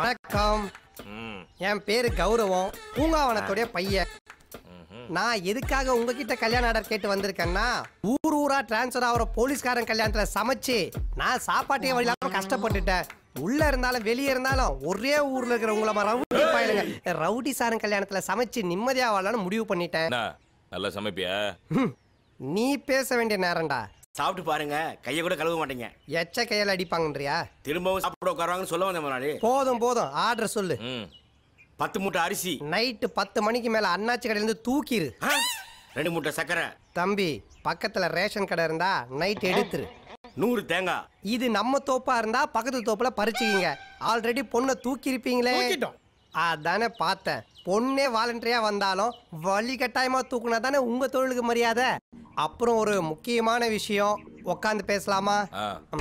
வணக்கம் ம் என் பேரு கௌரவம் பூங்காவனத்துடைய பையன் நான் எதுக்காக உங்ககிட்ட கல்யாண ஆர்டர் கேட்டு வந்திருக்கேன்னா ஊர் ஊரா டிரான்ஸ்ஃபர் ஆகிற போலீஸ்காரன் கல்யாணத்துல சமைச்சு நான் சாப்பாட்டே வழி இல்லாம கஷ்டப்பட்டுட்டேன் உள்ள இருந்தாலும் வெளியே இருந்தாலும் ஒரே ஊர்ல இருக்கிற உங்களை மாதிரி ரவுடி பாயிலுங்க ரவுடி சாரன் கல்யாணத்துல சமைச்சு நிம்மதியா வாழலாம்னு முடிவு பண்ணிட்டேன் என்ன நல்லா சமைப்பியா ஹம், நீ பேச வேண்டிய நேரம்டா சாப்பிட்டு பாருங்க கையை கூட கழுவ மாட்டீங்க எச்ச கையால அடிப்பாங்கன்றியா திரும்பவும் சாப்பிட உட்காருவாங்கன்னு சொல்ல வந்த முதலாளி போதும் போதும் ஆர்டர் சொல்லு ம் பத்து மூட்டை அரிசி நைட்டு பத்து மணிக்கு மேல அண்ணாச்சி கடையில இருந்து தூக்கிரு ஆ? ரெண்டு மூட்டை சக்கரை தம்பி பக்கத்துல ரேஷன் கடை இருந்தா நைட் எடுத்துரு நூறு தேங்காய் இது நம்ம தோப்பா இருந்தா பக்கத்து தோப்புல பறிச்சுக்கிங்க ஆல்ரெடி பொண்ணை தூக்கி இருப்பீங்களே அதானே பார்த்தேன் பொண்ணே வாலண்டரியா வந்தாலும் வழி கட்டாயமா தூக்குனா தானே உங்க தொழிலுக்கு மரியாதை அப்புறம் ஒரு முக்கியமான விஷயம் உக்காந்து பேசலாமா ஆ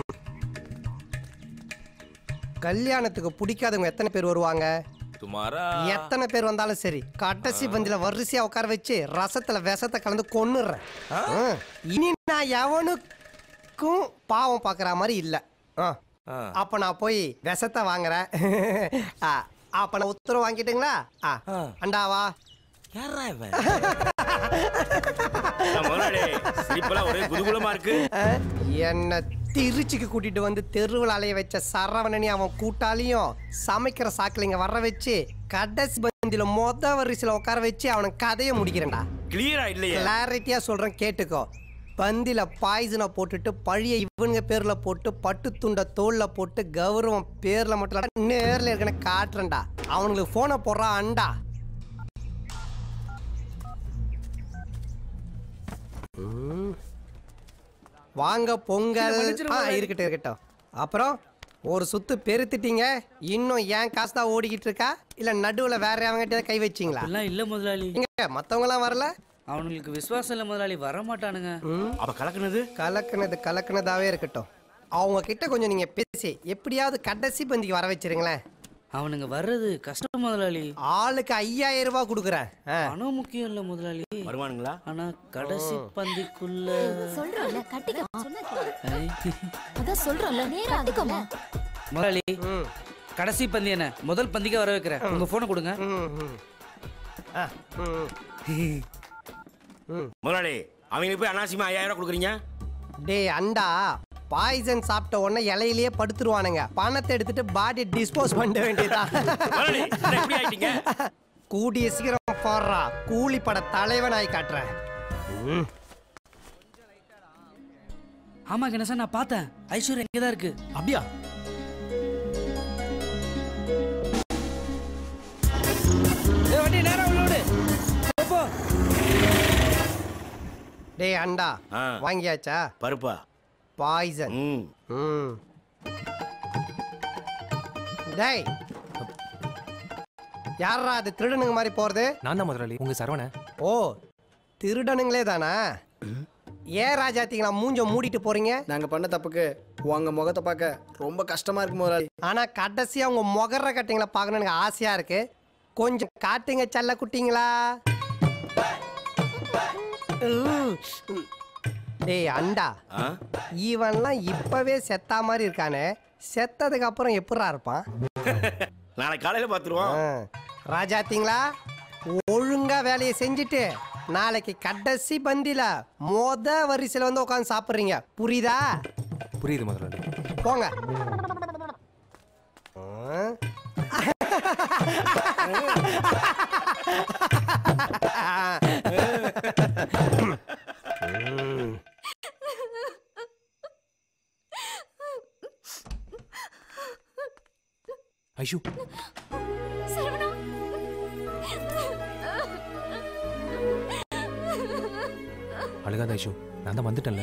கல்யாணத்துக்கு பிடிக்காதவங்க எத்தனை பேர் வருவாங்க சுமாரா எத்தனை பேர் வந்தாலும் சரி கடைசி பந்தில வரிசையா உட்கார வச்சு ரசத்துல விஷத்தை கலந்து கொன்னுடுறேன் ம். இனி நான் எவனுக்கும் பாவம் பார்க்குற மாதிரி இல்லை ஆ ஆ. அப்ப நான் போய் விஷத்தை வாங்குறேன் ஆ, அப்ப நான் உத்தரவு வாங்கிட்டுங்களா ஆ, அண்டாவா யாரா இவன் முதலாளி சிரிப்பெல்லாம் ஒரே குதூகலமா இருக்கு ஆ, என்னை திருச்சிக்கு கூட்டிட்டு வந்து தெருவில் அலைய வச்ச சரவணனி அவன் கூட்டாளியும் சமைக்கிற சாக்கில் இங்க வர வச்சு கடைசி பந்தில மொத வரிசையில் உட்கார வச்சு அவனுக்கு கதையை முடிக்கிறேன்டா கிளியரா இல்லையே கிளாரிட்டியா சொல்றேன் கேட்டுக்கோ பந்தில பாய்சனை போட்டுட்டு பழிய இவனுங்க பேர்ல போட்டு பட்டு துண்ட தோல்ல போட்டு கௌரவம் பேர்ல மட்டும் இல்லாம நேர்ல இருக்கன காட்டுறேன்டா அவனுங்களுக்கு போனை போடுறான் அண்டா ம். வாங்க பொங்கல் ஆ இருக்கட்டும் இருக்கட்டும் அப்புறம் ஒரு சுத்து பெருத்துட்டீங்க இன்னும் ஏன் காசு தான் ஓடிக்கிட்டு இருக்கா இல்ல நடுவுல வேற அவங்ககிட்ட கை வச்சீங்களா அப்படிலாம் இல்ல முதலாளி இங்க மத்தவங்க எல்லாம் வரல அவனுங்களுக்கு விசுவாசம் இல்ல முதலாளி வர மாட்டானுங்க அவ கலக்குனது கலக்குனது கலக்குனதாவே இருக்கட்டும் அவங்க கிட்ட கொஞ்சம் நீங்க பேசி எப்படியாவது கடைசி பந்திக்கு வர வச்சிருங்களேன் அவனுங்க வர்றது கஷ்டம் முதலாளி ஆளுக்கு ஐயாயிரம் ரூபாய் கொடுக்குறேன் ஆ. பணம் முக்கியம் இல்ல முதலாளி வருவானுங்களா ஆனா கடைசி பந்திக்குள்ள சொல்றோம்ல கட்டிக்க சொன்னா கேளு. ஐ. அதான் சொல்றோம்ல நேரா அதுக்குமா முதலாளி ம், கடைசி பந்தி என்ன முதல் பந்திக்கு வர வைக்கிறேன் உங்க போனை கொடுங்க ம், ம். ஆ, ம். முதலாளி அவங்களுக்கு போய் அனாவசியமா ஐயாயிரம் ரூபாய் கொடுக்குறீங்க டேய் அண்டா பாய்சன் சாப்பிட்ட உடனே இலையிலேயே படுத்துருவானுங்க பணத்தை எடுத்துட்டு பாடி டிஸ்போஸ் பண்ண வேண்டியதா முதலாளி என்ன இப்படி ஆயிட்டீங்க கூடிய சீக்கிரம் போடுறா கூலி பட தலைவனாய் காட்டுறேன் ம். ஆமா கணேசா நான் பார்த்தேன் ஐஸ்வர்யா இங்கதான் இருக்கு அப்படியா ஏய், வண்டி நேரா உள்ள விடு போ, போ டேய் அண்டா ஆ. வாங்கியாச்சா பருப்பா பாய்சன் ம் ம் டேய் யாரா அது திருடனுங்க மாதிரி போறது நான் தான் முதலாளி உங்க சரவண ஓ திருடனுங்களே தானா ஏன் ராஜாத்திங்களா மூஞ்ச மூடிட்டு போறீங்க நாங்க பண்ண தப்புக்கு உங்க முகத்தை பார்க்க ரொம்ப கஷ்டமா இருக்கு முதலாளி ஆனா கடைசியா உங்க முகர கட்டிங்களை பார்க்கணும்னு எனக்கு ஆசையா இருக்கு கொஞ்சம் காட்டுங்க செல்ல குட்டிங்களா உம். டேய் அண்டா ஆ இவன்லாம் இப்பவே செத்தா மாதிரி இருக்கானே செத்ததுக்கு அப்புறம் எப்படிரா இருப்பான் நாளைக்கு காலையில பாத்துருவோம் ஆ. ராஜாத்திங்களா ஒழுங்கா வேலையை செஞ்சுட்டு நாளைக்கு கடைசி பந்தில மொத வரிசையில வந்து உட்காந்து சாப்பிடுறீங்க புரியுதா புரியுது முதலாளி போங்க ஆ? ஐஷு சரவணா அழுகாத ஐஷு நான் தான் வந்துட்டேன்ல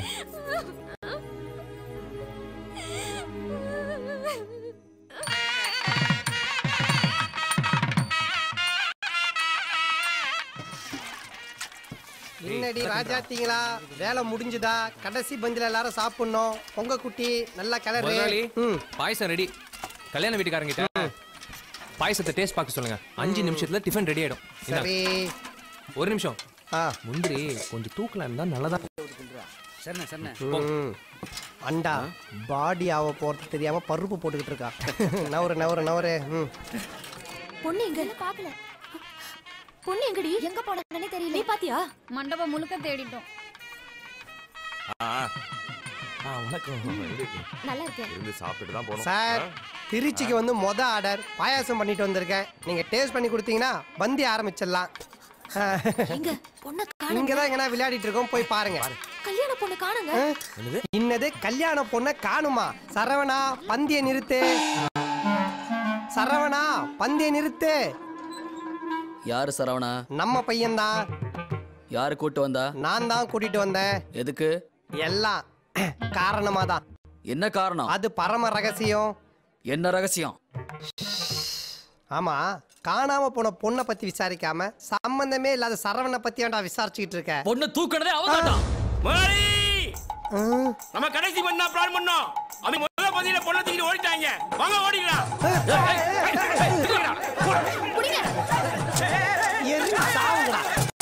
என்னடி ராஜாத்திங்களா வேலை முடிஞ்சுதா கடைசி பந்தில எல்லாரும் சாப்பிடணும் பொங்க குட்டி நல்லா முதலாளி கிளறு ம் பாயசம் ரெடி கல்யாண வீட்டுக்காரங்கிட்ட பாயசத்தை டேஸ்ட் பார்க்க சொல்லுங்க அஞ்சு நிமிஷத்துல டிஃபன் ரெடி ஆயிடும் இந்தாங்க. சரி ஒரு நிமிஷம் ஆ முந்திரி கொஞ்சம் தூக்கலாம் இருந்தா நல்லதா சரிண்ணே சரிண்ணே ம். அண்டா பாடி ஆக போறது தெரியாம பருப்பு போட்டுக்கிட்டு இருக்கா நவரு நவரு நவரு ம் பொண்ணு எங்க பாக்கல பொண்ணு எங்கடி எங்க போனாங்கன்னே தெரியல நீ பாத்தியா மண்டபம் முழுக்க தேடிட்டோம் ஆ ஆ வணக்கம் நல்லா இருக்கேன் இருந்து சாப்பிட்டுட்டு தான் போகணும் சார் திருச்சிக்கு வந்து மொத ஆர்டர் பாயாசம் பண்ணிட்டு வந்திருக்கேன் நீங்க டேஸ்ட் பண்ணி கொடுத்தீங்கன்னா பந்தி ஆரம்பிச்சிடலாம் எங்க பொண்ண காணுங்க இங்க தான் எங்கன்னா விளையாடிட்டு இருக்கோம் போய் பாருங்க கல்யாண பொண்ணு காணுங்க இன்னது கல்யாண பொண்ண காணுமா சரவணா பந்திய நிறுத்து சரவணா பந்திய நிறுத்து யாரு சரவணா நம்ம பையன்தான் யாரு கூட்டு வந்தா நான் தான் கூட்டிட்டு வந்தேன் எதுக்கு எல்லாம் காரணமா தான் என்ன காரணம் அது பரம ரகசியம் என்ன ரகசியம் ஆமா காணாம போன பொண்ணை பத்தி விசாரிக்காம சம்பந்தமே இல்லாத சரவணனை பத்தி ஏன்டா விசாரிச்சுக்கிட்டு இருக்க பொண்ணு தூக்கினதே அவதாட்டம் முதலாளி ம். நம்ம கடைசி பண்ணா பிளான் பண்ணோம் அவங்க முதல்ல பதில பொண்ணை தூக்கிட்டு ஓடிட்டாங்க வாங்க ஓடிக்கலாம் எரிஞ்சு சாவுங்கடா.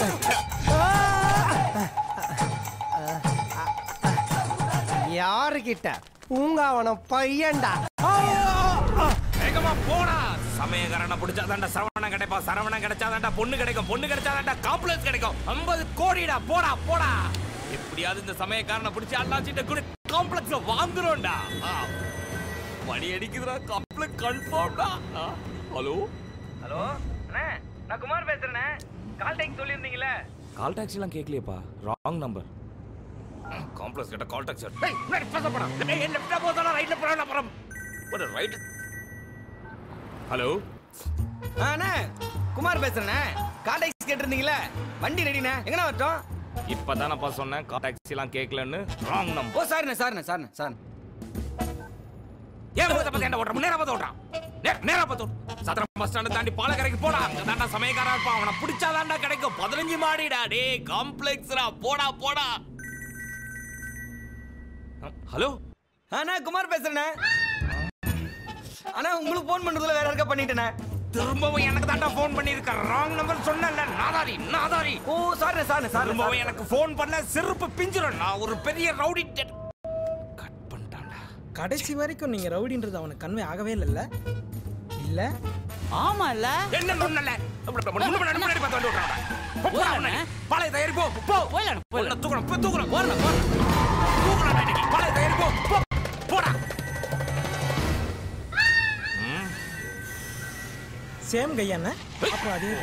யாருகிட்ட பூங்காவனம் பையன்டா வேகமா போடா சமயக்காரனை பிடிச்சாதான்டா சரவணன் கிடைப்பா சரவணன் கிடைச்சாதான்டா பொண்ணு கிடைக்கும் பொண்ணு கிடைச்சாதான்டா காம்ப்ளெக்ஸ் கிடைக்கும் 50 கோடிடா போடா போடா எப்படியாவது இந்த சமயக்காரனை பிடிச்சி அல்லாச்சிட்ட கூட காம்ப்ளெக்ஸ்ல வாங்குறோம்டா ஆ. மணி அடிக்குதுடா காம்ப்ளெக்ஸ் கன்ஃபார்ம்டா ஹலோ ஹலோ அண்ணே நான் குமார் பேசுறேண்ணே கால் டைம் சொல்லியிருந்தீங்களே கால் டாக்ஸிலாம் கேட்கலையேப்பா ராங் நம்பர் காம்ப்ளெக்ஸ் கிட்ட கால் டாக்ஸி டேய் முன்னாடி பேச போடா டேய் லெஃப்ட்டா போதா ரைட்ல போறா அப்புறம் ஒரு ரைட் ஹலோ அண்ணே குமார் பேசுறேண்ணே கால் டைம் கேட்டிருந்தீங்களே வண்டி ரெடிண்ணே எங்கண்ணா வரட்டும் இப்பதானப்பா சொன்னேன் கால் டாக்ஸிலாம் கேட்கலன்னு ராங் நம்பர் ஓ சாரிண்ணே சாரிண்ணே சாரிண்ணே சார் ஏன் முகத்தை பார்த்து என்ன ஓட்டுற நேரா பார்த்து ஓட்டுறான் நே- நேரா பார்த்து ஓட்டு சத்திரம் பஸ் ஸ்டாண்ட் தாண்டி பாலக்கரைக்கு போடா அங்க தாண்டா சமயக்காரா இருப்பான் அவனை பிடிச்சாதான்டா கிடைக்கும் பதினஞ்சு மாடிடா டேய் காம்ப்ளெக்ஸ்ரா போடா போடா ஹலோ அண்ணா குமார் பேசுறேண்ணே அண்ணா உங்களுக்கு ஃபோன் பண்றதுல வேற யாருக்கா பண்ணிட்டேண்ணே திரும்பவும் எனக்கு தாண்டா ஃபோன் பண்ணிருக்க ராங் நம்பர் சொன்னேன்ல நாதாரி நாதாரி ஓ சாரிண்ணே சாரிண்ணே சார் திரும்பவும் எனக்கு ஃபோன் பண்ண செருப்பு பிஞ்சிரும் நான் ஒரு பெரிய ரவுடி கட் பண்ணிட்டான்டா கடைசி வரைக்கும் நீங்க ரவுடின்றது அவனுக்கு கன்வே ஆகவே இல்லைல்ல இல்ல ஆமா இல்ல என்ன நொண்ணல முன்னாடி முன்னாடி பார்த்து வந்து விட்றான்டா போ, போடா முன்னாடி. பாளைய தயாரி போ போ உன்னை தூக்கணும் போ, தூக்கணும் போறேன் போறேன் தூக்கணும் இன்னைக்கு பாளைய தயாரி போ போ போடா சேம் கையாண்ணே அப்புறம் அதே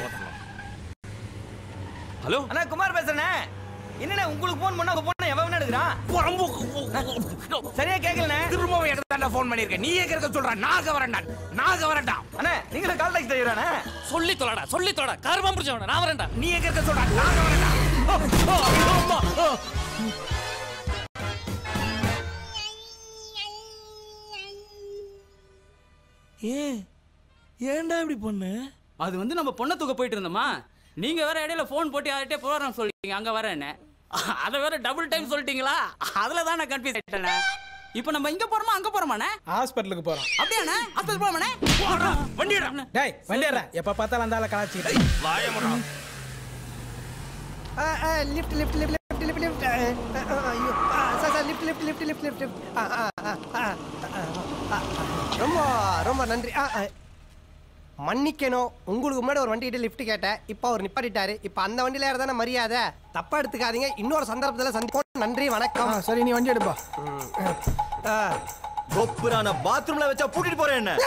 ஹலோ அண்ணா குமார் பேசுறேண்ணே என்னண்ணே உங்களுக்கு ஃபோன் பண்ணா உங்க பொண்ணை எவன் எடுக்கிறான் புறம்பு சரியா கேட்கலண்ணே திரும்பவும் எனக்கு தாண்டா ஃபோன் பண்ணிருக்கேன் நீ கேட்கறத சொல்றேன் நாக வரேன்டா நாக வரேன்டா அண்ணே நீங்களும் கால் டாக்ஸி டிரைவராண்ணே சொல்லி தொலைடா சொல்லி தொலைடா கருமம் பிடிச்சவன நான் வரேன்டா நீ கேட்கறத சொல்றேன் நாக வரேன்டா ஏன் ஏன்டா இப்படி பண்ணு அது வந்து நம்ம பொண்ணை தூக்க போயிட்டு இருந்தோமா நீங்க வேற இடையில ஃபோன் போட்டு யார்கிட்டயே ப்ரோக்ராம் சொல்லிட்டீங்க அங்க வரேன்னு அதை வேற டபுள் டைம் சொல்லிட்டீங்களா அதுல தான் நான் கன்ஃபியூஸ் ஆயிட்டேனே இப்போ நம்ம இங்க போறோமா அங்க போறோமாண்ணே ஹாஸ்பிட்டலுக்கு போறோம் அப்படியாண்ணே ஹாஸ்பிட்டல் போறோமாண்ணே வண்டிடா டேய் வண்டியாரா எப்ப பார்த்தாலும் அந்த ஆளை கலாச்சிக்கிட்டு வாய முடா lift lift lift lift lift lift ஐயோ ஆ, sir sir lift lift lift lift lift lift ஆ, ஆ, ஆ, ஆ, ஆ, ஆ, ரொம்ப ரொம்ப நன்றி ஆ, ஆ. மன்னிக்கணும் உங்களுக்கு முன்னாடி ஒரு வண்டிகிட்ட லிஃப்ட் கேட்டேன் இப்போ அவர் நிப்பாட்டிட்டாரு இப்போ அந்த வண்டியில ஏறதானே மரியாதை தப்பா எடுத்துக்காதீங்க இன்னொரு சந்தர்ப்பத்தில் சந்திப்போம் நன்றி வணக்கம் சரி நீ வண்டி எடுப்பா ஆ. கொப்புரான பாத்ரூம்ல வச்சா பூட்டிட்டு போறேன் என்ன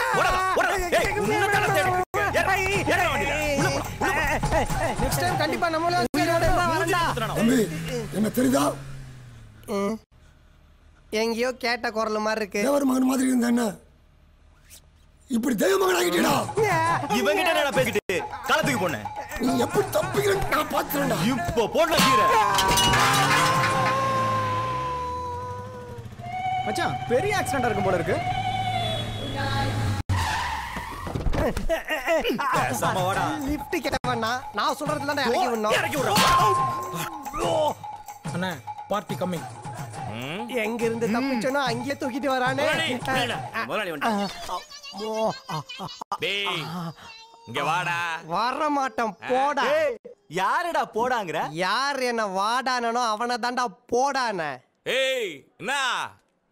நெக்ஸ்ட் டைம் கண்டிப்பா நம்மளும் உயிரோட இருந்தா வரேன்டா. என்ன தெரியுதா ம். எங்கேயோ கேட்ட குரல் மாதிரி இருக்கு தேவர் மகன் மாதிரி இருந்த என்ன இப்படி தெய்வ மகன் ஆகிட்டா இவங்கிட்ட நான் பேசிட்டு காலத்துக்கு போனேன் நீ எப்படி தப்பிக்கிறேன்னு நான் பார்த்துறேன்டா இப்போ போடல கீரை மச்சான் பெரிய ஆக்சிடென்ட் இருக்கும் போல இருக்கு பேசாம வாடா லிஃப்ட் கேட்டவனா நான் சொல்றது தான் இறக்கி விடணும் இறக்கி விடுறா அண்ணா பார்ட்டி கம்மிங் எங்க இருந்து தப்பிச்சனோ அங்கேயே தூக்கிட்டு வரானே முதலாளி வந்துட்டான். ஓ, ஆ, ஆ, டேய் இங்க வாடா வர மாட்டேன் போடா யாருடா போடாங்கற யார் என்ன வாடானோ அவனை தாண்டா போடான ஏய் என்ன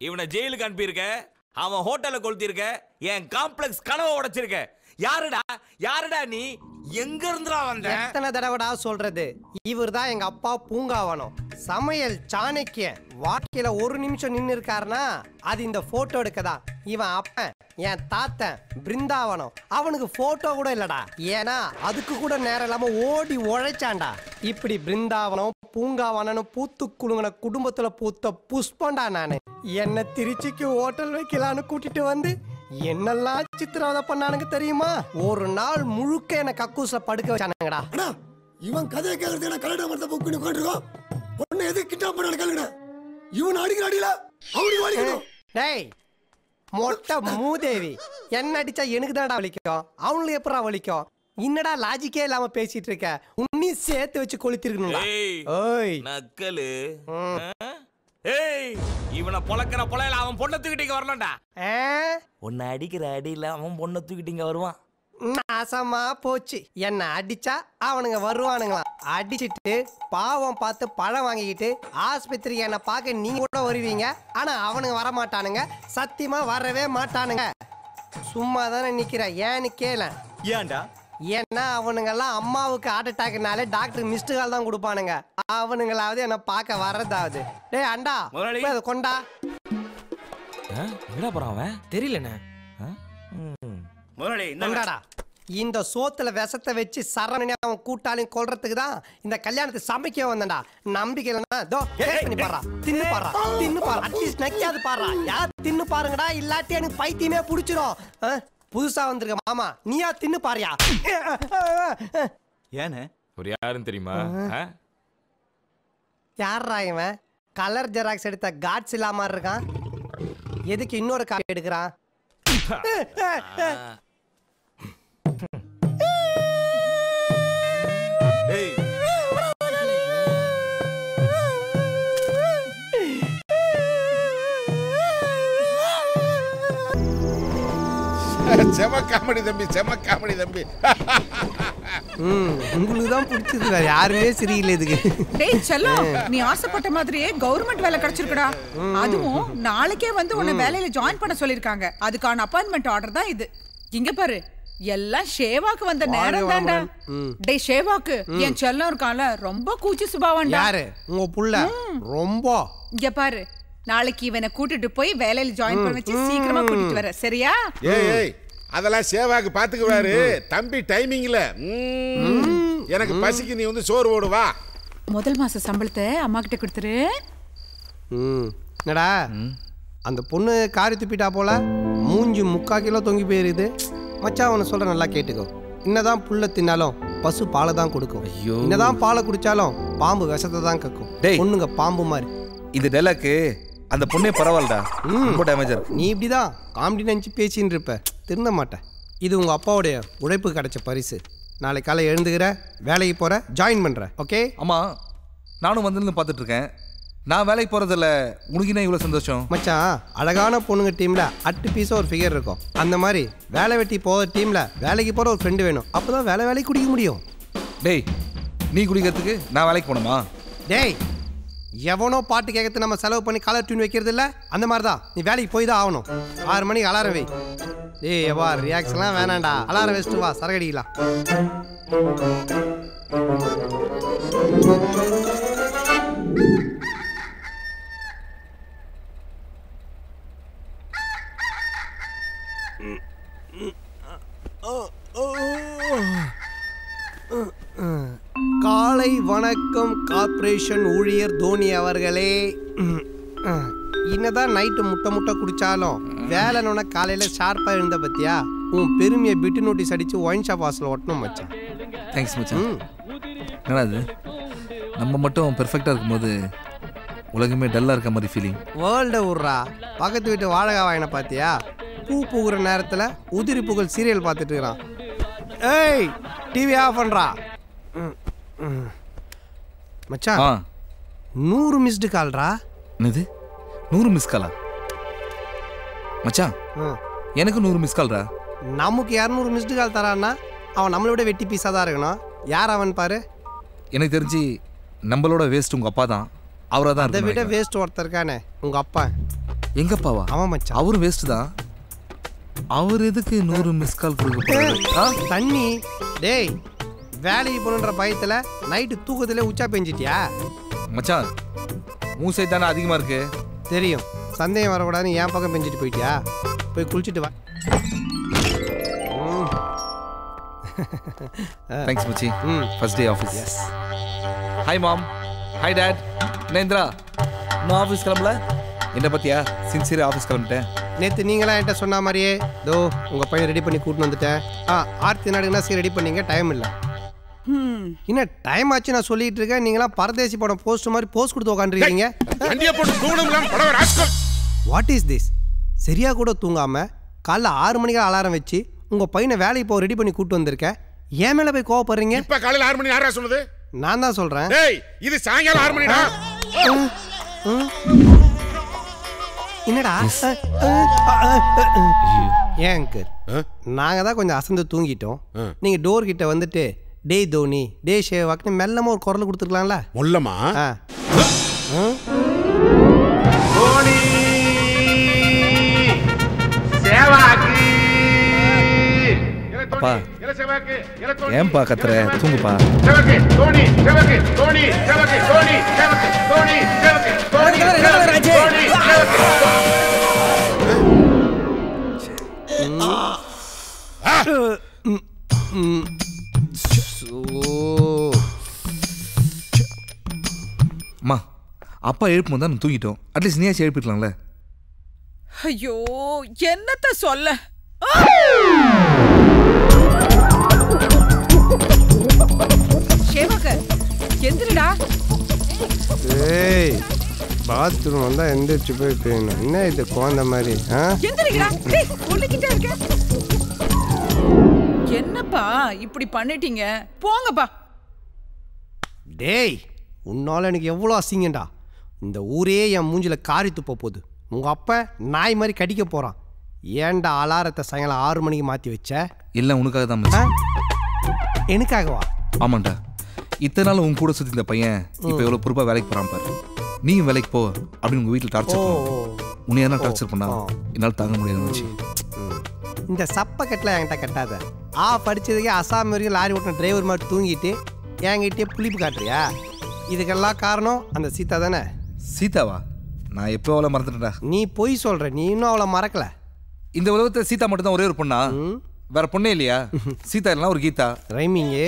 இவனை ஜெயிலுக்கு அனுப்பியிருக்க அவன் ஹோட்டலை கொளுத்திருக்க என் காம்ப்ளெக்ஸ் கனவை உடைச்சிருக்க யாருடா யாருடா நீ எங்க இருந்துடா வந்த எத்தனை தடவைடா சொல்றது இவர் தான் எங்க அப்பா பூங்காவனம் சமையல் சாணக்கியன் வாழ்க்கையில ஒரு நிமிஷம் நின்னு இருக்காருன்னா அது இந்த போட்டோ எடுக்கதான் இவன் அப்பன் என் தாத்தன் பிருந்தாவனம் அவனுக்கு போட்டோ கூட இல்லடா ஏன்னா அதுக்கு கூட நேரம் இல்லாம ஓடி உழைச்சான்டா இப்படி பிருந்தாவனம் பூங்காவனம்னு பூத்து குலுங்கின குடும்பத்துல பூத்த புஷ்பண்டா நானு என்ன திருச்சிக்கு ஹோட்டல் வைக்கலான்னு கூட்டிட்டு வந்து என்னெல்லாம் சித்திரவதை பண்ணானுங்க தெரியுமா ஒரு நாள் முழுக்க என்ன கக்கூஸ்ல படுக்க வச்சானுங்கடா அண்ணா இவன் கதையை கேட்கறது என்ன கலெக்டர் மரத்தை புக் பண்ணி உட்காந்துருக்கோம் பொண்ணு எது கிட்ட பண்ண கேளுங்க இவன் அடிக்கிற அடியில அவனுக்கு வலிக்கணும் டேய் மொட்டை மூதேவி என்ன அடிச்சா எனக்கு தான்டா வலிக்கும் அவனுக்கு எப்படா வலிக்கும் என்னடா லாஜிக்கே இல்லாம பேசிட்டு இருக்க உன்னையும் சேர்த்து வச்சு கொளுத்திருக்கணும்டா ஏய் ஓய் நக்கலு ஆ? ஏய் இவனை பொளக்கிற பொலையில அவன் பொண்ணை தூக்கிட்டு வரலாம்டா ஆ? உன்னை அடிக்கிற அடியில அவன் பொண்ணை தூக்கிட்டு இங்க வருவான் நாசமா போச்சு என்ன அடிச்சா அவனுங்க வருவானுங்களாம் அடிச்சிட்டு பாவம் பார்த்து பழம் வாங்கிக்கிட்டு ஆஸ்பத்திரிக்கு என்ன பார்க்க நீங்க கூட வருவீங்க ஆனா அவனுங்க வர மாட்டானுங்க சத்தியமா வரவே மாட்டானுங்க சும்மா தானே நிக்கிற ஏன்னு கேள ஏன்டா ஏன்னா அவனுங்கெல்லாம் அம்மாவுக்கு ஹார்ட் அட்டாக்னாலே டாக்டர் மிஸ்டு கால் தான் கொடுப்பானுங்க அவனுங்களாவது என்ன பார்க்க வர்றதாவது டேய் அண்டா முதலாளி. போய் அதை கொண்டா எங்கடா போறான் அவன் தெரியலண்ணே முதலாளி இந்தாங்க. கொண்டாடா இந்த சோத்துல விஷத்தை வச்சு சரவணனே அவன் கூட்டாளையும் கொல்றதுக்கு தான் இந்த கல்யாணத்தை சமைக்க வந்தேன்டா நம்பிக்கை இல்லைன்னா தோ டேஸ்ட் பண்ணி பாறா தின்னு பாறா தின்னு பாறா அட்லீஸ்ட் நக்கியாது பாறா யார் தின்னு பாருங்கடா இல்லாட்டி எனக்கு பைத்தியமே புடிச்சிரும் ஆ? புதுசா வந்திருக்க மாமா நீயா தின்னு பாரியா ஏண்ணே ஒரு யாருன்னு தெரியுமா ஆ? யாரா இவன் கலர் ஜெராக்ஸ் எடுத்த காட்ஸ் இல்லாம இருக்கான் எதுக்கு இன்னொரு காப்பி எடுக்கிறான் ஏய் செம காமெடி தம்பி செம காமெடி தம்பி ம் உங்களுக்கு தான் பிடிச்சது வேற யாருமே சரியில்லை இதுக்கு டேய் செல்லம் நீ ஆசைப்பட்ட மாதிரியே கவர்மெண்ட் வேலை கிடைச்சிருக்குடா அதுவும் நாளைக்கே வந்து உன்னை வேலையில ஜாயின் பண்ண சொல்லிருக்காங்க அதுக்கான அப்பாயின்மெண்ட் ஆர்டர் தான் இது இங்க பாரு எல்லாம் ஷேவாக்கு வந்த நேரம் தான்டா ம். டேய் ஷேவாக்கு என் செல்லம் இருக்கான்ல ரொம்ப கூச்சி சுபாவம்டா யாரு உங்க புள்ள ரொம்ப இங்க பாரு நாளைக்கு இவனை கூட்டிட்டு போய் வேலையில ஜாயின் பண்ண வச்சு சீக்கிரமா கூட்டிட்டு வர சரியா ஏய் ஏய் அதெல்லாம் சேவாக்கு பாத்துக்குவாரு தம்பி டைமிங்ல எனக்கு பசிக்கு நீ வந்து சோறு போடு வா முதல் மாச சம்பளத்தை அம்மா கிட்ட கொடுத்துரு ம் என்னடா அந்த பொண்ணு காரி துப்பிட்டா போல மூஞ்சி முக்கா கிலோ தொங்கி போயிருது மச்சான் அவனை சொல்ற நல்லா கேட்டுக்கோ என்னதான் புல்ல தின்னாலும் பசு பாலை தான் கொடுக்கும் ஐயோ. என்னதான் பாலை குடிச்சாலும் பாம்பு விஷத்தை தான் கக்கும் டேய். பொண்ணுங்க பாம்பு மாதிரி இந்த டெலாக்கு அந்த பொண்ணே பரவாயில்லடா ரொம்ப டேமேஜ் இருக்கு நீ இப்படிதான் காமெடி நினச்சி பேசின்னு இருப்ப திருந்த மாட்டேன் இது உங்க அப்பாவுடைய உழைப்பு கிடைச்ச பரிசு நாளை காலை எழுந்துக்கிற வேலைக்கு போற ஜாயின் பண்ற ஓகே ஆமா நானும் வந்து பார்த்துட்டு இருக்கேன் நான் வேலைக்கு போறதில்ல உனக்கு என்ன இவ்வளவு சந்தோஷம் மச்சான் அழகான பொண்ணுங்க டீம்ல அட்டு பீஸா ஒரு ஃபிகர் இருக்கும் அந்த மாதிரி வேலை வெட்டி போகிற டீம்ல வேலைக்கு போற ஒரு ஃப்ரெண்டு வேணும் அப்பதான் வேலை வேலைக்கு குடிக்க முடியும் டேய் நீ குடிக்கிறதுக்கு நான் வேலைக்கு போகணுமா டேய் எவனோ பாட்டு கேட்கறது நம்ம செலவு பண்ணி கலர் டியூன் வைக்கிறது இல்ல அந்த மாதிரி தான் நீ வேலைக்கு போய் தான் ஆகணும் ஆறு மணிக்கு அலாரம் வை டேய் எவா ரியாக்ஷன்லாம் வேணாம்டா அலாரம் வச்சுட்டு வா சரகடிக்கலாம் காலை வணக்கம் கார்ப்பரேஷன் ஊழியர் தோனி அவர்களே என்னதான் நைட்டு முட்டை முட்டை குடிச்சாலும் வேலைன்னு காலையில ஷார்ப்பா எழுந்த பத்தியா உன் பெருமையை பிட்டு நோட்டீஸ் அடிச்சு ஒயின் ஷாப் வாசல் ஒட்டணும் மச்சான் தேங்க்ஸ் மச்சான் என்னடா இது நம்ம மட்டும் பெர்ஃபெக்டாக இருக்கும்போது உலகமே டல்லாக இருக்க மாதிரி ஃபீலிங் வேர்ல்ட விட்றா பக்கத்து வீட்டு வாழகா வாங்கின பாத்தியா பூ பூக்குற நேரத்துல உதிரி புகழ் சீரியல் பார்த்துட்டு இருக்கிறான் ஏய் டிவி ஆஃப் பண்றா ம், ம். மச்சான் ஆ நூறு மிஸ்டு கால்ரா என்னது நூறு மிஸ் காலா மச்சான் ம். எனக்கு நூறு மிஸ் கால்ரா நமக்கு இரநூறு மிஸ்டு கால் தரான்னா அவன் நம்மளை விட வெட்டி பீஸாக தான் இருக்கணும் யார் அவன் பாரு எனக்கு தெரிஞ்சு நம்மளோட வேஸ்ட் உங்கள் அப்பா தான் அவராக தான் அதை விட இருக்கணும் வேஸ்ட் ஒருத்தர் இருக்கானே உங்க அப்பா எங்கப்பாவா அவன் மச்சான் அவரும் வேஸ்ட் தான் அவர் எதுக்கு நூறு மிஸ் கால் கொடுக்க போறாரு ஆ, தண்ணி டேய் வேலைக்கு போகணுன்ற பயத்துல நைட்டு தூக்கத்திலே உச்சா பெஞ்சிட்டியா மச்சான் உன் சைடு தானே அதிகமா இருக்கு தெரியும் சந்தேகம் வரக்கூடாதுன்னு என் பக்கம் பெஞ்சிட்டு போயிட்டியா போய் குளிச்சுட்டு வா ம். தேங்க்ஸ் மச்சி ம். First day office hi mom hi dad நேந்திரா இன்னும் ஆஃபீஸ் கிளம்பல என்ன பத்தியா சின்சியர் ஆஃபீஸ் கிளம்பிட்டேன் நேத்து நீங்களா என்கிட்ட சொன்ன மாதிரியே தோ உங்க பையன் ரெடி பண்ணி கூட்டின்னு வந்துட்டேன் ஆ ஆர்த்தி நாடுனா சரி ரெடி பண்ணீங்க டைம் இல்லை என்ன டைம் ஆச்சு நான் சொல்லிட்டு இருக்கேன் நீங்களாம் பரதேசி படம் போஸ்ட் மாதிரி போஸ்ட் கொடுத்து உட்காந்துருக்கீங்க வண்டியை போட்டு தூங்கணும் இல்லாம படம் ராஸ்கல் வாட் இஸ் திஸ் சரியா கூட தூங்காம காலைல ஆறு மணிக்கு அலாரம் வச்சு உங்க பையனை வேலைக்கு போக ரெடி பண்ணி கூட்டு வந்திருக்கேன் ஏன் மேல போய் கோவப்படுறீங்க இப்ப காலையில ஆறு மணி யாரா சொன்னது நான் தான் சொல்றேன் டேய் இது சாயங்காலம் ஆறு மணிடா என்னடா ஏன் அங்கிள் நாங்க தான் கொஞ்சம் அசந்து தூங்கிட்டோம் நீங்க டோர் கிட்ட வந்துட்டு டேய் தோனி டே ஷேவாக்னு மெல்லமா ஒரு குரல் கொடுத்துருக்கலாம்ல மொல்லமா ஆ ம்? அப்பா ஏன்பா கத்துற தூங்குப்பா ம். ஓ அம்மா அப்பா எழுப்பும் தான் தூங்கிட்டோம் அட்லீஸ்ட் நீயாச்சும் எழுப்பிக்கலாம்ல ஐயோ என்னத்த சொல்ல சேவகர் எந்திரடா ஏய் பாத்ரூம் வந்தா எந்திரிச்சு போய் போயணும் என்ன இது குழந்த மாதிரி ஆ எந்திரிக்கடா டேய் சொல்லிக்கிட்டே இருக்க என்னப்பா இப்படி பண்ணிட்டீங்க போங்கப்பா டேய் உன்னால எனக்கு எவ்வளோ அசிங்கண்டா இந்த ஊரே என் மூஞ்சில காரி துப்ப போகுது உங்க அப்பா நாய் மாதிரி கடிக்க போறான் ஏன்டா அலாரத்தை சாயங்காலம் ஆறு மணிக்கு மாத்தி வச்ச எல்லாம் உனக்காக தான் மச்சி எனக்காகவா ஆமாண்டா இத்தனை நாள் உன் கூட சுத்தி இந்த பையன் இப்போ ம். எவ்வளவு பொறுப்பா வேலைக்கு போறான் பாரு நீயும் வேலைக்கு போ அப்படின்னு உங்க வீட்டில் டார்ச்சர் ஓ, பண்ணான் உன்னை என்ன டார்ச்சர் பண்ணா என்னால் தாங்க முடியாது மச்சி இந்த சப்ப கட்டில் என்கிட்ட கட்டாத ஆ படிச்சதுக்கே அசாம் வரைக்கும் லாரி ஓட்டின டிரைவர் மாதிரி தூங்கிட்டு என்கிட்டயே புளிப்பு காட்டுறியா இதுக்கெல்லாம் காரணம் அந்த சீதா தானே சீதாவா நான் எப்போ அவளை மறந்துட்டேன்டா நீ பொய் சொல்ற நீ இன்னும் அவளை மறக்கல இந்த உலகத்துல சீதா மட்டும் தான் ஒரே ஒரு பொண்ணா வேற பொண்ணே இல்லையா சீதா இல்லைனா ஒரு Geeta rhyming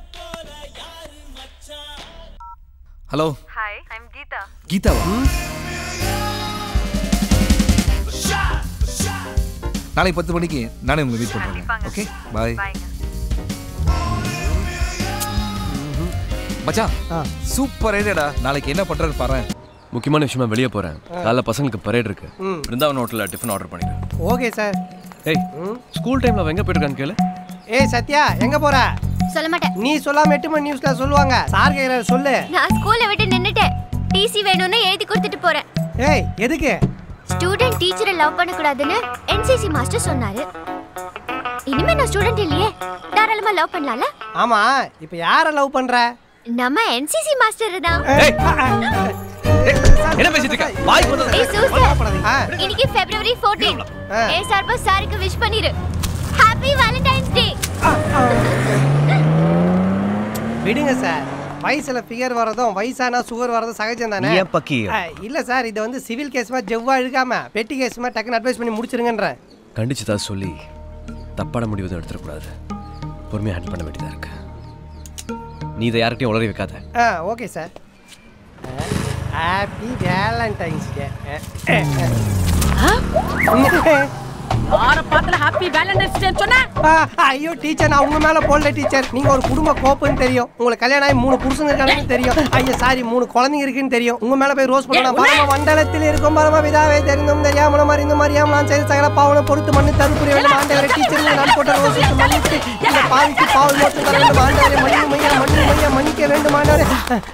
hello hi I'm Geeta கீதாவா நாளைக்கு பத்து மணிக்கு நானே உங்களை மீட் பண்றேன் ஓகே பாய் மச்சான் சூப்பர் ஐடியாடா நாளைக்கு என்ன பண்றேன்னு பாரு முக்கியமான விஷயமா வெளியே போறேன் காலைல பசங்களுக்கு பரேட் இருக்கு ம். பிருந்தாவன் ஹோட்டல்ல டிஃபன் ஆர்டர் பண்ணிக்கிறேன் ஓகே சார் ஏய் ஸ்கூல் டைம்ல அவன் எங்க போயிருக்கான்னு கேளு ஏய் சத்யா எங்க போற சொல்ல மாட்டேன் நீ சொல்லாம எட்டு மணி நியூஸ்ல சொல்லுவாங்க சார் கேக்குறாரு சொல்லு நான் ஸ்கூல்ல விட்டு நின்னுட்டேன் டிசி வேணும்னு எழுதி கொடுத்துட்டு போறேன் ஏய் எதுக்கு ஸ்டூடெண்ட் டீச்சரை லவ் பண்ண கூடாதுன்னு என்சிசி மாஸ்டர் சொன்னாரு இனிமே நான் ஸ்டூடெண்ட் இல்லையே தாராளமா லவ் பண்ணலாம்ல ஆமா இப்ப யார லவ் பண்ற நம்ம என்சிசி மாஸ்டர் தான் என்ன பேசிட்டு இருக்க வாய் ஏய் சூசர் இன்னைக்கு பிப்ரவரி 14 ஏ சார்பா சாருக்கு விஷ் பண்ணிரு ஹாப்பி வேலண்டைன்ஸ் டே விடுங்க சார் வயசுல ஃபிகர் வரதும் வயசானா சுகர் வரதும் சகஜம் தானே ஏன் பக்கியம்? அஹ், இல்ல சார் இது வந்து சிவில் கேஸ் மாதிரி ஜெவ்வா இழுக்காம பெட்டி கேஸ் மாதிரி டக்குன்னு அட்வைஸ் பண்ணி முடிச்சிருங்கன்றேன் கண்டிச்சுதா சொல்லி தப்பான முடிவு எதுவும் எடுத்துடக்கூடாது பொறுமையாக ஹேண்டில் பண்ண வேண்டியதா இருக்கு நீ இதை யார்கிட்டயும் உளறி வைக்காத ஆ okay sir happy Valentine's day ஆற பாத்துல ஹாப்பி வேலண்டைன்ஸ் டே சொன்ன ஐயோ டீச்சர் நான் உங்க மேல போடல டீச்சர் நீங்க ஒரு குடும்ப கோப்புன்னு தெரியும் உங்களுக்கு கல்யாணம் ஆகி மூணு புருஷங்க இருக்காங்கன்னு தெரியும் ஐயோ சாரி மூணு குழந்தைங்க இருக்குன்னு தெரியும் உங்க மேல போய் ரோஸ் பண்ணலாம் பரம மண்டலத்தில் இருக்கும் பரம விதாவே தெரிந்தும் தெரியாமலும் அறிந்தும் அறியாமலாம் செய்த சகல பாவனை பொறுத்து மண்ணு தருப்புரிய வேண்டும் ஆண்டவரை டீச்சர் நான் போட்ட ரோஸ் மன்னித்து இந்த பாவிக்கு பாவல் மோட்டு தர வேண்டும் ஆண்டவரை மண்ணு மையா மண்ணு மையா மன்னிக்க வேண்டும் ஆண்டவரே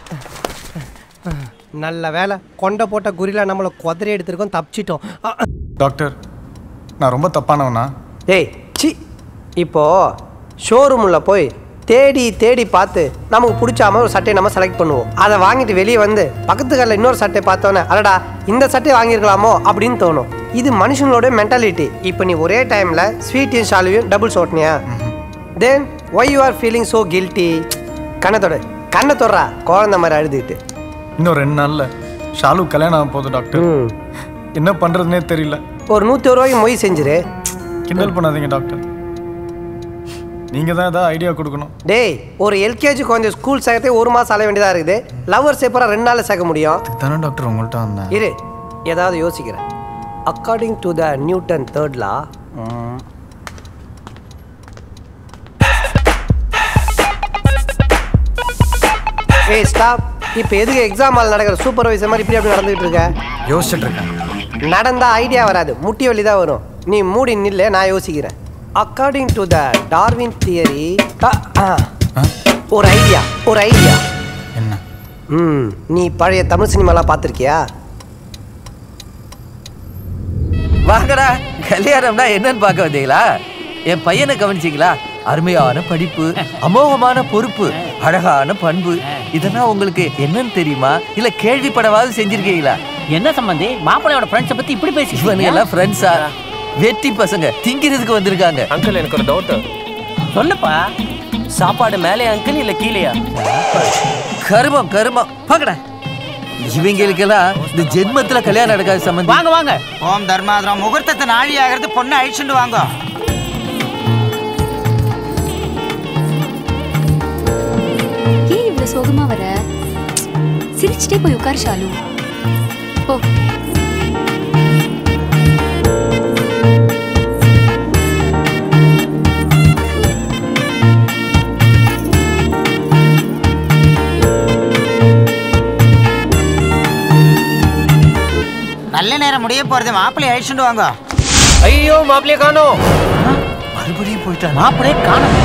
நல்ல வேலை கொண்டை போட்ட குறில நம்மளை குதிரை எடுத்திருக்கோம் தப்பிச்சிட்டோம் டாக்டர் நான் ரொம்ப தப்பானவனா டேய் சி இப்போ ஷோரூமில் போய் தேடி தேடி பார்த்து நமக்கு பிடிச்சாம ஒரு சட்டையை நம்ம செலக்ட் பண்ணுவோம் அதை வாங்கிட்டு வெளியே வந்து பக்கத்து கடையில் இன்னொரு சட்டை பார்த்தோன்னே அடடா இந்த சட்டையை வாங்கியிருக்கலாமோ அப்படின்னு தோணும் இது மனுஷங்களோட மென்டாலிட்டி இப்போ நீ ஒரே டைமில் ஸ்வீட்டையும் ஷாலுவையும் டபுள்ஸ் ஓட்டினியா then why you are feeling so guilty கண்ணை தொட கண்ணை தொடரா குழந்த மாதிரி அழுதுகிட்டு இன்னும் ரெண்டு நாள்ல ஷாலு கல்யாணம் ஆக போகுது டாக்டர் என்ன பண்றதுனே தெரியல ஒரு நூற்றி ஒரு ரூபாய்க்கு மொய் செஞ்சிரு கிண்டல் பண்ணாதீங்க டாக்டர் நீங்க தான் ஏதாவது ஐடியா கொடுக்கணும் டேய் ஒரு எல்கேஜி கொஞ்சம் ஸ்கூல் சேர்த்தே ஒரு மாதம் அலைய வேண்டியதாக இருக்குது லவர்ஸ் எப்பறம் ரெண்டு நாளில் சேர்க்க முடியும் தானே டாக்டர் உங்கள்கிட்ட வந்தேன் இரு ஏதாவது யோசிக்கிறேன் according to the Newton third law ஏய் ஸ்டாப் இப்போ எதுக்கு எக்ஸாம் ஹால் நடக்கிற சூப்பர்வைசர் மாதிரி இப்படி அப்படி நடந்துகிட்டு இருக்க யோசிச்சுட்டு இருக்கேன் நடந்தா ஐடியா வராது முட்டி வலி தான் வரும் நீ மூடி நில்ல நான் யோசிக்கிறேன் according to the Darwin theory ஒரு ஐடியா ஒரு ஐடியா என்ன ம் நீ பழைய தமிழ் சினிமாலாம் பார்த்துருக்கியா வாங்கடா கல்யாணம்னா என்னன்னு பார்க்க வந்தீங்களா என் பையனை கவனிச்சிங்களா அருமையான படிப்பு அமோகமான பொறுப்பு அழகான பண்பு இதெல்லாம் உங்களுக்கு என்னன்னு தெரியுமா இல்ல கேள்விப்படவாது செஞ்சிருக்கீங்களா என்ன சம்பந்தி மாப்பிள்ளையோட ஃப்ரெண்ட்ஸை பத்தி இப்படி பேசி இவனுங்க எல்லாம் ஃப்ரெண்ட்ஸா வெட்டி பசங்க திங்கிறதுக்கு வந்திருக்காங்க அங்கிள் எனக்கு ஒரு டவுட் சொல்லுப்பா சாப்பாடு மேலே அங்கிள் இல்ல கீழேயா கருமம் கருமம் பாக்கடா இவங்களுக்கெல்லாம் இந்த ஜென்மத்துல கல்யாணம் நடக்காது சம்பந்தி வாங்க வாங்க ஓம் தர்மாதிரம் முகூர்த்தத்தை நாழி ஆகிறது பொண்ணை அழிச்சுட்டு வாங்க ஏன் இவ்வளவு சோகமா வர சிரிச்சுட்டே போய் உட்கார் ஷாலு போ நல்ல நேரம் முடிய போறது மாப்பிள்ளை அழிச்சுட்டு வாங்க ஐயோ மாப்பிள்ளைய காணோம் மறுபடியும் போயிட்டான் மாப்பிள்ளைய காணோம்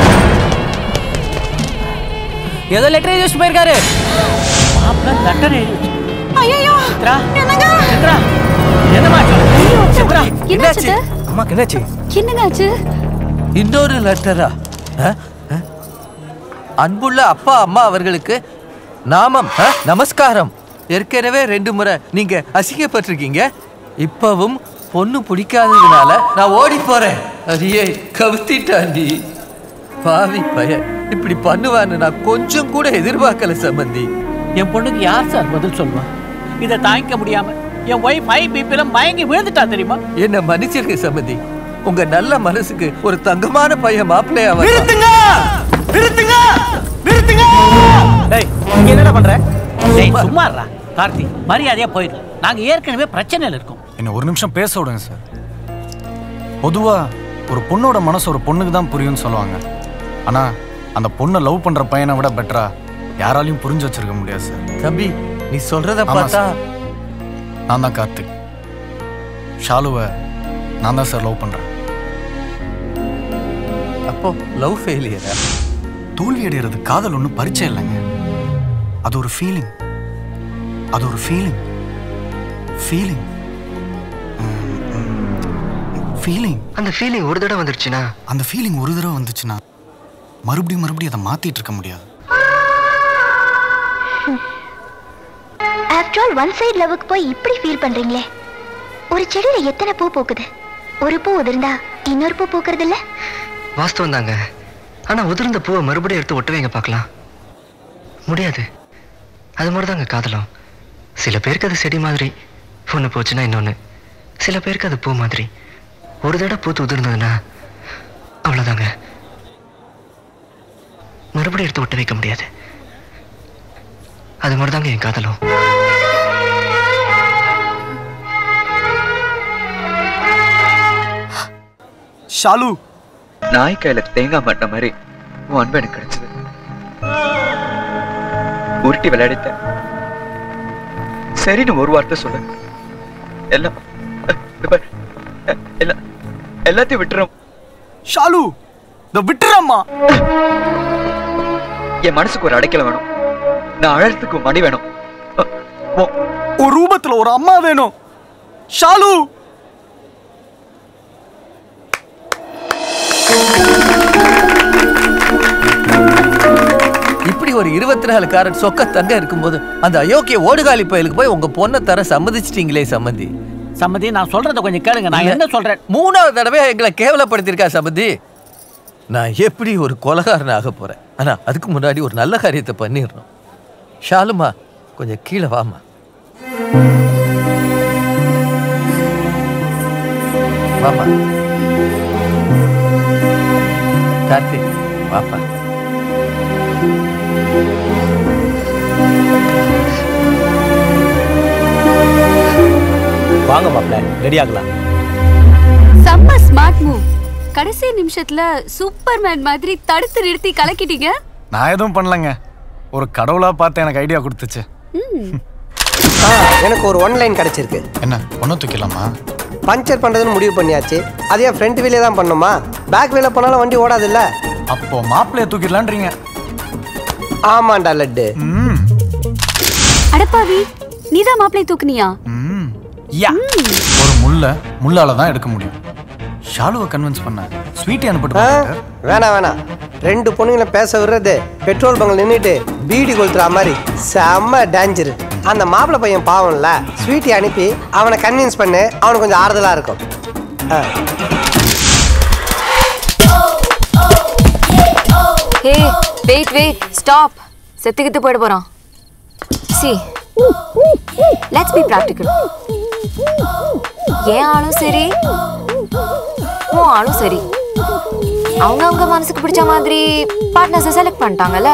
ஏதோ லெட்டர் எழுதி வச்சு போயிருக்காரு மாப்பிள்ளை லெட்டர் எழுதி வச்சு ஐயோ சித்ரா சித்ரா என்னமா சித்ரா என்னாச்சு அம்மாக்கு என்னாச்சு என்னங்க ஆச்சு இன்னொரு லெட்டரா அன்புள்ள அப்பா அம்மா அவர்களுக்கு நாமம் அ, நமஸ்காரம் ஏற்கனவே ரெண்டு முறை நீங்க அசிங்கப்பட்டிருக்கீங்க இப்பவும் பொண்ணு பிடிக்காததுனால நான் ஓடி போறேன் அடியே கவுத்திட்டாண்டி பாவி பையன் இப்படி பண்ணுவான்னு நான் கொஞ்சம் கூட எதிர்பார்க்கல சம்பந்தி என் பொண்ணுக்கு யார் சார் பதில் சொல்லுவா இதை தாங்கிக்க முடியாம என் ஒய்ஃப் ஹை பிபில மயங்கி விழுந்துட்டா தெரியுமா என்ன மன்னிச்சிருக்க சம்பந்தி உங்க நல்ல மனசுக்கு ஒரு தங்கமான பையன் மாப்பிள்ளையா வர நிறுத்துங்க நிறுத்துங்க நிறுத்துங்க டேய் இங்க என்னடா பண்ற டேய் சும்மா இருடா கார்த்தி மரியாதையா போயிடு நாங்க ஏற்கனவே பிரச்சனையில இருக்கோம் என்ன ஒரு நிமிஷம் பேச விடுங்க சார் பொதுவா ஒரு பொண்ணோட மனசு ஒரு பொண்ணுக்கு தான் புரியும்னு சொல்லுவாங்க ஆனா அந்த பொண்ணை லவ் பண்ற பையனை விட பெட்டரா யாராலையும் புரிஞ்சு வச்சிருக்க முடியாது சார் தம்பி நீ சொல்றத ஆமா பார்த்தா சார். நான் தான் கார்த்திக் ஷாலுவை நான் தான் சார் லவ் பண்றேன் அப்போ லவ் ஃபெயிலியரா தோல்வி அடைகிறது காதல் ஒன்றும் பரிச்சை இல்லைங்க அது ஒரு ஃபீலிங் அது ஒரு ஃபீலிங் ஃபீலிங் ஃபீலிங் அந்த ஃபீலிங் ஒரு தடவை வந்துருச்சுன்னா அந்த ஃபீலிங் ஒரு தடவை வந்துச்சுன்னா மறுபடியும் மறுபடியும் அதை மாத்திட்டு இருக்க முடியாது ஆஃப்டர் ஆல் ஒன் சைடு லவ்வுக்கு போய் இப்படி ஃபீல் பண்றீங்களே ஒரு செடியில எத்தனை பூ பூக்குது ஒரு பூ உதிர்ந்தா இன்னொரு பூ பூக்குறது இல்ல வாஸ்தவம் தாங்க ஆனா உதிர்ந்த பூவை மறுபடியும் எடுத்து ஒட்ட வைங்க பார்க்கலாம் முடியாது அது மாதிரி தாங்க காதலம் சில பேருக்கு அது செடி மாதிரி ஒன்று போச்சுன்னா இன்னொன்று சில பேருக்கு அது பூ மாதிரி ஒரு தடவை பூத்து உதிர்ந்ததுன்னா அவ்வளோதாங்க மறுபடியும் எடுத்து ஒட்ட வைக்க முடியாது அது மாதிரி தாங்க என் காதலம் ஷாலு நாய் கையில தேங்காய் மாட்ட மாதிரி உன் அன்பு எனக்கு கிடைச்சது உருட்டி விளையாடிட்டேன் சரின்னு ஒரு வார்த்தை சொல்லு எல்லாம் இது பாரு, எல்லாம் எல்லாத்தையும் விட்டுறோம் ஷாலு இந்த விட்டுறம்மா என் மனசுக்கு ஒரு அடைக்கல வேணும் நான் அழறதுக்கு ஒரு மணி வேணும் ஒரு ரூபத்துல ஒரு அம்மா வேணும் ஷாலு எப்படி ஒரு இருபத்தி நாலு காரட் சொக்க தங்க இருக்கும்போது அந்த அயோக்கிய ஓடுகாலி பயலுக்கு போய் உங்க பொண்ணை தர சம்மதிச்சிட்டீங்களே சம்மந்தி சம்மதி நான் சொல்றத கொஞ்சம் கேளுங்க நான் என்ன சொல்றேன் மூணாவது தடவை எங்களை கேவலப்படுத்தியிருக்கா சம்மந்தி நான் எப்படி ஒரு கொலகாரன் ஆக போறேன் ஆனா அதுக்கு முன்னாடி ஒரு நல்ல காரியத்தை பண்ணிடணும் ஷாலுமா கொஞ்சம் கீழே வாமா வாமா கார்த்திக் வாப்பா வாங்க மாப்ள ரெடி ஆகலாம் செம்ம ஸ்மார்ட் மூவ் கடைசி நிமிஷத்துல சூப்பர்மேன் மாதிரி தடுத்து நிறுத்தி கலக்கிட்டீங்க நான் எதுவும் பண்ணலங்க ஒரு கடவுளா பார்த்து எனக்கு ஐடியா கொடுத்துச்சு ம். ஆ, எனக்கு ஒரு ஒன்லைன் கிடைச்சிருக்கு என்ன ஒன்றும் தூக்கலாமா பஞ்சர் பண்றதுன்னு முடிவு பண்ணியாச்சு அதே ஃப்ரண்ட் வீலே தான் பண்ணுமா பேக் வீல போனாலும் வண்டி ஓடாதுல்ல அப்போ மாப்பிள்ளைய தூக்கிடலான்றீங்க ஆமாண்டா லட்டு அடப்பாவி நீதான் மாப்பிளை தூக்குனியா யா ஒரு முள்ள முள்ளால தான் எடுக்க முடியும் ஷாலுவை கன்வின்ஸ் பண்ண ஸ்வீட்டி அனுப்பிட்டு ஆ, போங்க. வேணாம் வேணாம் ரெண்டு பொண்ணுங்களை பேச விடுறது பெட்ரோல் பங்கில் நின்றுட்டு பீடி கொளுத்துற மாதிரி செம்ம டேஞ்சர் அந்த மாப்பிள்ளை பையன் பாவம்ல ஸ்வீட்டி அனுப்பி அவனை கன்வின்ஸ் பண்ணு அவனுக்கு கொஞ்சம் ஆறுதலா இருக்கும் ஆ. ஹே வெயிட் வெயிட் ஸ்டாப் செத்துக்கிட்டு போயிட போறான் சி லெட்ஸ் பி ப்ராக்டிக்கல் என் ஆளும் சரி உன் ஆளும் சரி அவங்க அவங்க மனசுக்கு பிடிச்ச மாதிரி பார்ட்னர்ஸை செலக்ட் பண்ணிட்டாங்கல்ல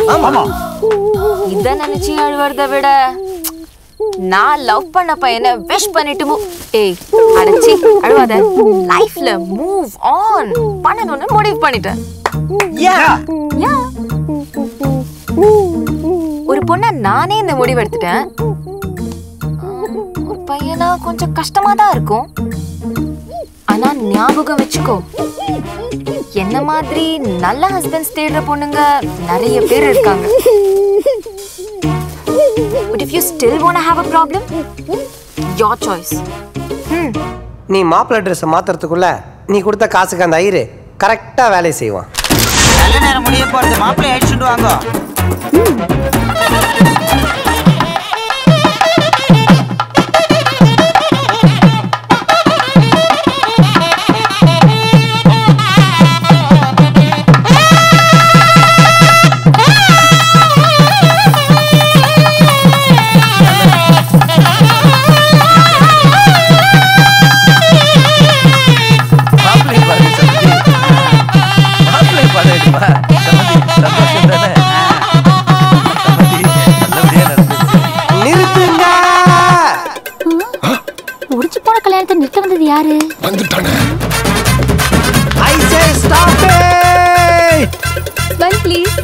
இத நினைச்சு அழுவறத விட நான் லவ் பண்ண பையனை விஷ் பண்ணிட்டு move- ஏய் அடச்சி அழுவாத லைஃப்ல மூவ் ஆன் பண்ணணும்னு முடிவு பண்ணிட்டேன் Yeah. ஒரு பொண்ண நானே இந்த முடிவு எடுத்துட்டேன் ஒரு பையனா கொஞ்சம் கஷ்டமா தான் இருக்கும் ஆனா ஞாபகம் வச்சுக்கோ என்ன மாதிரி நல்ல ஹஸ்பண்ட்ஸ் தேடுற பொண்ணுங்க நிறைய பேர் இருக்காங்க But if you still want to have a problem, your choice. நீ மாப்பிள்ளை ட்ரெஸ்ஸை மாத்துறதுக்குள்ள நீ கொடுத்த காசுக்கு அந்த ஐயரு கரெக்டாக வேலையை செய்வான் நல்ல நேரம் முடிய போறது மாப்பிள்ளை அடிச்சுட்டு வாங்க மாப்பிள்ளை பாரு சம்மந்தி மாப்பிள்ளை பாருமா சம்மந்தி சந்தோஷம் தானே சம்மந்தி நல்லபடியா நடந்துச்சு நிறுத்துங்க முடிச்சு போன கல்யாணத்தை நிறுத்த வந்தது யாரு வந்துட்டானே I say stop smell please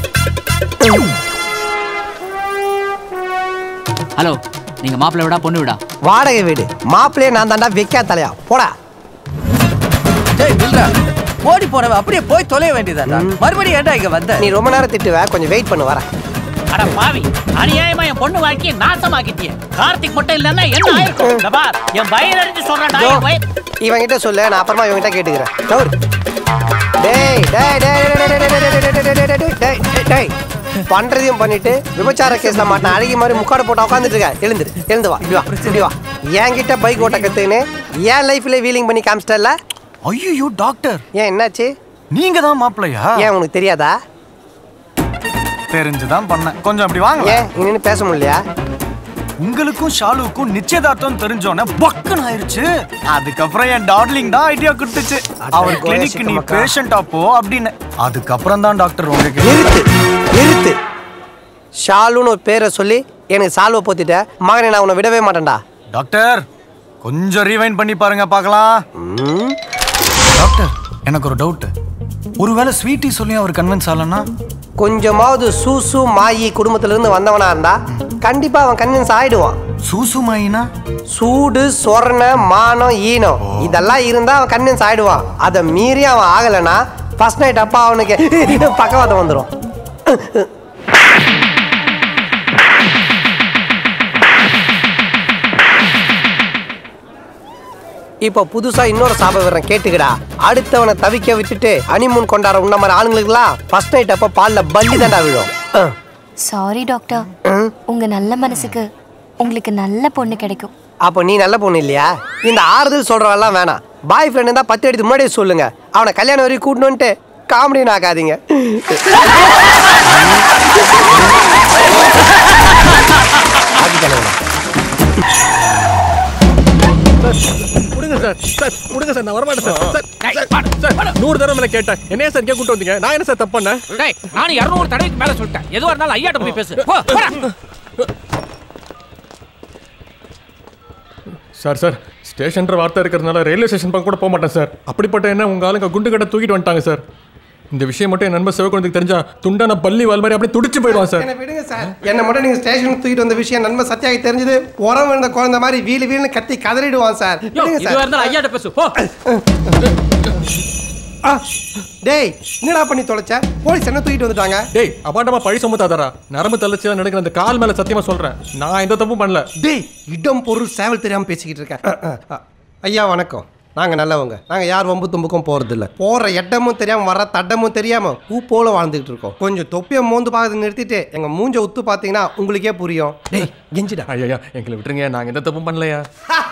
hello நீங்க மாப்பிள்ளை விடா பொண்ணு விடா வாடகை வீடு மாப்பிள்ளையே நான் தாண்டா வைக்கா தலையா போடா டேய் நில்றா ஓடி போனவன் அப்படியே போய் தொலைய வேண்டியதாடா மறுபடியும் ஏன்டா இங்க வந்த நீ ரொம்ப நேரம் திட்டுவ கொஞ்சம் வெயிட் பண்ணு வரேன் அட பாவி அநியாயமா என் பொண்ணு வாழ்க்கையை நாசமாக்கிட்டியே கார்த்திக் மட்டும் இல்லன்னா என்ன ஆயிருக்கும் இந்த பார் என் வயிறு அறிஞ்சு சொல்றேன்டா என் வயிறு இவன்கிட்ட சொல்லு நான் அப்புறமா இவன்கிட்ட கேட்டுக்கிறேன் தவறு டேய் டேய் டேய் டேய், டேய், டேய், டேய், டேய், டேய், டேய், டேய், டேய், டேய். பண்றதையும் பண்ணிட்டு விபச்சார கேஸ்ல மாட்டின அழகி மாதிரி முக்காடு போட்டு உட்காந்துட்டு இருக்க எழுந்துரு எழுந்து வா இப்படி வா இப்படி வா என்கிட்ட பைக் ஓட்ட கத்துன்னு என் லைஃப்ல வீலிங் பண்ணி காமிச்சிட்டல ஐயோ டாக்டர் ஏன் என்னாச்சு நீங்க தான் மாப்பிள்ளையா ஏன் உனக்கு தெரியாதா தெரிஞ்சுதான் பண்ணேன் கொஞ்சம் அப்படி வாங்க ஏன் இங்க நின்னு பேச முடியலையா உங்களுக்கும் ஷாலுவுக்கும் நிச்சயதார்த்தம் தெரிஞ்சோன்னே பக்குன்னு ஆயிருச்சு அதுக்கப்புறம் என் டார்லிங் தான் ஐடியா கொடுத்துச்சு அவர் கோயா கிளினிக் நீ சிக்கமக்கா. பேஷண்டா போ அப்படின்னு அதுக்கப்புறம் தான் டாக்டர் உங்களுக்கு நிறுத்து நிறுத்து ஷாலுன்னு ஒரு பேரை சொல்லி எனக்கு சால்வை போத்திட்ட மகனை நான் உன்னை விடவே மாட்டேன்டா டாக்டர் கொஞ்சம் ரீவைண்ட் பண்ணி பாருங்க பார்க்கலாம் டாக்டர் எனக்கு ஒரு டவுட் ஒருவேளை ஸ்வீட்டி சொல்லி அவர் கன்வின்ஸ் ஆகலன்னா கொஞ்சமாவது சூசு மாயி குடும்பத்துல இருந்து வந்தவனா இருந்தா கண்டிப்பா அவன் கன்வின்ஸ் ஆயிடுவான் சூசு மாயினா சூடு சொரண மானம் ஈனம் இதெல்லாம் இருந்தா அவன் கன்வின்ஸ் ஆயிடுவான் அதை மீறி அவன் ஆகலைன்னா ஃபர்ஸ்ட் நைட் அப்பா அவனுக்கு பக்கவாதம் வந்துடும் இப்போ புதுசா இன்னொரு சாப விவரம் கேட்டுக்கடா அடுத்தவனை தவிக்க விட்டுட்டு அனிமூன் கொண்டாட உன்ன மாதிரி ஆளுங்களுக்குலாம் ஃபர்ஸ்ட் நைட் அப்ப பால்ல பல்லி தாண்டா விழும் அஹ். சாரி டாக்டர் உங்க நல்ல மனசுக்கு உங்களுக்கு நல்ல பொண்ணு கிடைக்கும் அப்போ நீ நல்ல பொண்ணு இல்லையா இந்த ஆறுதல் சொல்றவெல்லாம் வேணாம் பாய் ஃப்ரெண்ட் தான் பத்து எடுத்து முன்னாடியே சொல்லுங்க அவனை கல்யாணம் வரைக்கும் கூட்டணுன்ட்டு காமெடி ஆக்காதீங்க விடுங்க சார் சார் விடுங்க சார் நான் வரமாட்டேன் சார் சார் சார் சார் நூறு தடவை மேல கேட்டேன் என்னைய சார் இங்கே கூட்டு வந்தீங்க நான் என்ன சார் தப்பு பண்ணேன் டேய் நானும் இரநூறு தடவைக்கு மேல சொல்லிட்டேன் எதுவா இருந்தாலும் ஐயாட்ட போய் பேசு போ, போடா. சார் சார் ஸ்டேஷன்ற வார்த்தை இருக்கிறதுனால ரயில்வே ஸ்டேஷன் பக்கம் கூட போக மாட்டேன் சார் அப்படிப்பட்ட என்ன உங்க ஆளுங்க குண்டு கட்ட தூக்கிட்டு வந்துட்டாங்க சார் இந்த விஷயம் மட்டும் என் நண்பர் சிவகுழந்தைக்கு தெரிஞ்சா துண்டான பள்ளி வால் மாதிரி அப்படியே துடிச்சு போயிடுவான் சார் என்ன விடுங்க சார் என்ன மட்டும் நீங்க ஸ்டேஷனுக்கு தூக்கிட்டு வந்த விஷயம் நன்மை சத்தியாகி தெரிஞ்சது உரம் இருந்த குழந்தை மாதிரி வீலு வீலுன்னு கத்தி கதறிடுவான் சார் யோ, விடுங்க இதுவா இருந்தாலும் ஐயாட்ட பேசு போ ஆ, டேய் என்னடா பண்ணி தொலைச்ச போலீஸ் என்ன தூக்கிட்டு வந்துட்டாங்க டேய் அபாண்டமா பழி சுமத்தாதரா நரம்பு தளர்ச்சியா நடக்கிற அந்த கால் மேல சத்தியமா சொல்றேன் நான் எந்த தப்பும் பண்ணல டேய் இடம் பொருள் சேவல் தெரியாம பேசிக்கிட்டு இருக்கேன் அ, அ, அ. ஐயா வணக்கம் நாங்க நல்லவங்க நாங்க யார் வம்பு தும்புக்கும் போறது இல்ல போற இடமும் தெரியாம வர தட்டமும் தெரியாம பூ போல வாழ்ந்துகிட்டு இருக்கோம் கொஞ்சம் தொப்பியை மோந்து பார்த்து நிறுத்திட்டு எங்க மூஞ்ச உத்து பாத்தீங்கன்னா உங்களுக்கே புரியும் டேய் கெஞ்சிடா ஐயா எங்களை விட்டுருங்க நாங்க எந்த தப்பும் பண்ணலையா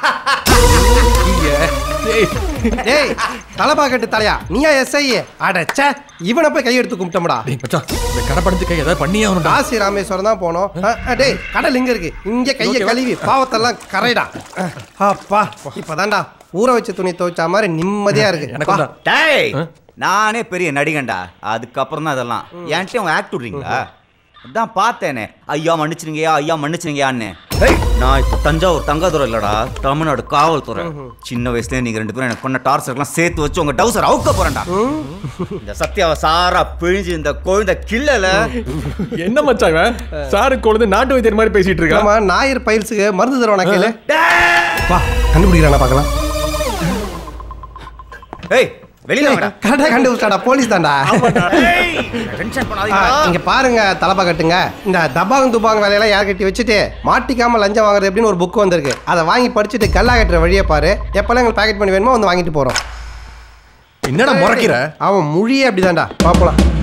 டேய் தலபா கட்டு தலையா நீயா எஸ்ஐ அடச்சே இவனை போய் கையெடுத்து கும்பிட்டோம்டா டேய் மச்சான் இந்த கடை படத்துக்கு ஏதாவது பண்ணியே ஆகணும்டா காசி ராமேஸ்வரம் தான் போனோம் அ, அ, டேய் கடல் இங்க இருக்கு இங்க கையை ஓகேவா? கழுவி பாவத்தெல்லாம் கரைடா அ, அப்பா இப்பதான்டா ஊற வச்ச துணி துவைச்ச மாதிரி நிம்மதியா இருக்கு வா. டேய் நானே பெரிய நடிகன்டா அதுக்கப்புறம் தான் அதெல்லாம் என்கிட்ட அவங்க ஆக்ட் விடுறீங்களா அதான் பார்த்தேனே ஐயா மன்னிச்சிருங்கயா ஐயா மன்னிச்சிருங்கயான்னு நான் இப்போ தஞ்சாவூர் தங்காதுரை இல்லடா தமிழ்நாடு காவல்துறை சின்ன வயசுல நீங்க ரெண்டு பேரும் எனக்கு பண்ண டார்ச்சர்லாம் சேர்த்து வச்சு உங்க டவுசர் அவுக்க போறேன்டா இந்த சத்யாவை சாரா பிழிஞ்சு இந்த குழந்தை கிள்ளல என்ன மச்சான் இவன் சாரு கொழுந்து நாட்டு வைத்தியர் மாதிரி பேசிட்டு இருக்கான் ஆமா ஞாயிறு பயில்ஸுக்கு மருந்து தருவானா கேளு வா கண்டுபிடிக்கிறானா பார்க்கலாம் ஏய் வெளியில வாடா கரெக்டா கண்டுபிடிச்சாடா போலீஸ் தான்டா டென்ஷன் ஆ, பண்ணாதீங்க இங்க பாருங்க தலப்பா கட்டுங்க இந்த தபாங் துபாங் வேலையெல்லாம் யார் கட்டி வச்சுட்டு மாட்டிக்காம லஞ்சம் வாங்குறது எப்படின்னு ஒரு புக் வந்திருக்கு அதை வாங்கி படிச்சுட்டு கல்லா கட்டுற வழியை பாரு எப்பெல்லாம் எங்களுக்கு பேக்கெட் பண்ணி வேணுமோ வந்து வாங்கிட்டு போறோம் என்னடா முறைக்கிற? அவன் மொழியே அப்படிதான்டா பாப்பலாம்